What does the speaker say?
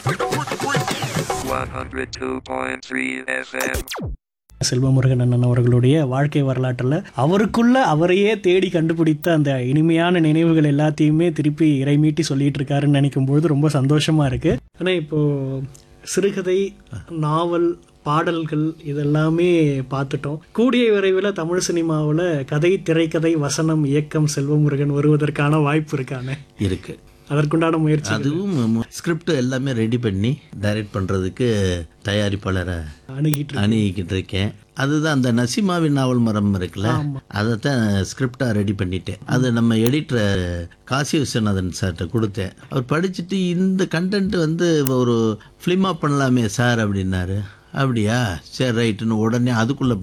102.3 FM. Selvamurugan அண்ணன் அவர்களுடைய வாழ்க்கை வரலாற்றில் அவருக்குள்ள அவரையே தேடி கண்டுபிடித்த அந்த இனிமையான நினைவுகள் எல்லாத்தையுமே திருப்பி இறைமீட்டி சொல்லிட்டு இருக்காருன்னு நினைக்கும் பொழுது ரொம்ப சந்தோஷமா இருக்கு ஆனால் இப்போ சிறுகதை நாவல் பாடல்கள் இதெல்லாமே பார்த்துட்டோம் கூடிய விரைவில் தமிழ் சினிமாவில் கதை திரைக்கதை வசனம் இயக்கம் செல்வமுருகன் வருவதற்கான வாய்ப்பு இருக்கானே இருக்கு அதற்குண்டான முயற்சி அதுவும் ஸ்கிரிப்ட் எல்லாமே ரெடி பண்ணி டைரக்ட் பண்ணுறதுக்கு தயாரிப்பாளரை அணுகிட்டு இருக்கு. அணுகிக்கிட்டு இருக்கேன் அதுதான் அந்த நசிமாவின் நாவல் மரம் இருக்குல்ல அதைத்தான் ஸ்கிரிப்டாக ரெடி பண்ணிட்டேன் அது நம்ம எடிட்டர் காசி விஸ்வநாதன் சார்கிட்ட கொடுத்தேன் அவர் படிச்சுட்டு இந்த கண்டென்ட் வந்து ஒரு ஃபிலிமாக பண்ணலாமே சார் அப்படின்னாரு அப்படியா சரி ரைட்டுன்னு உடனே அதுக்குள்ளே